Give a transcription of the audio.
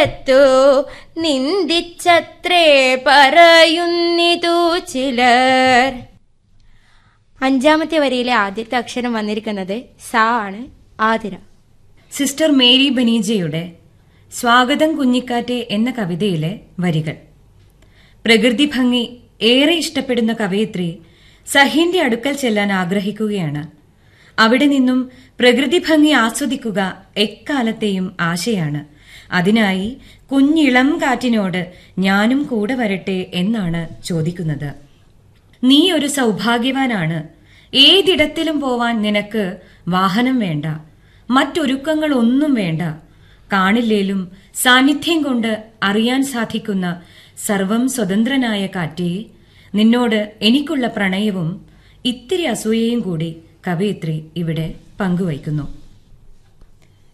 കാലത്തു നിന്ദിച്ചത്രേ പറയുന്നിതു ചിലർ അഞ്ചാമത്തെ വരിയിലെ ആദ്യത്തെ അക്ഷരം വന്നിരിക്കുന്നത് സ ആണ് ആതിര സിസ്റ്റർ മേരി ബനീജയുടെ സ്വാഗതം കുഞ്ഞിക്കാറ്റെ എന്ന കവിതയിലെ വരികൾ പ്രകൃതി ഭംഗി ഏറെ ഇഷ്ടപ്പെടുന്ന കവയിത്രി സഹീന്റെ അടുക്കൽ ചെല്ലാൻ ആഗ്രഹിക്കുകയാണ് അവിടെ നിന്നും പ്രകൃതി ഭംഗി ആസ്വദിക്കുക എക്കാലത്തെയും ആശയാണ് അതിനായി കുഞ്ഞിളം കാറ്റിനോട് ഞാനും കൂടെ വരട്ടെ എന്നാണ് ചോദിക്കുന്നത് നീ ഒരു സൗഭാഗ്യവാനാണ് ഏതിടത്തിലും പോവാൻ നിനക്ക് വാഹനം വേണ്ട മറ്റൊരുക്കങ്ങളൊന്നും വേണ്ട കാണില്ലേലും സാന്നിധ്യം കൊണ്ട് അറിയാൻ സാധിക്കുന്ന സർവം സ്വതന്ത്രനായ കാറ്റേ നിന്നോട് എനിക്കുള്ള പ്രണയവും ഇത്തിരി അസൂയയും കൂടി കവയിത്രി ഇവിടെ പങ്കുവയ്ക്കുന്നു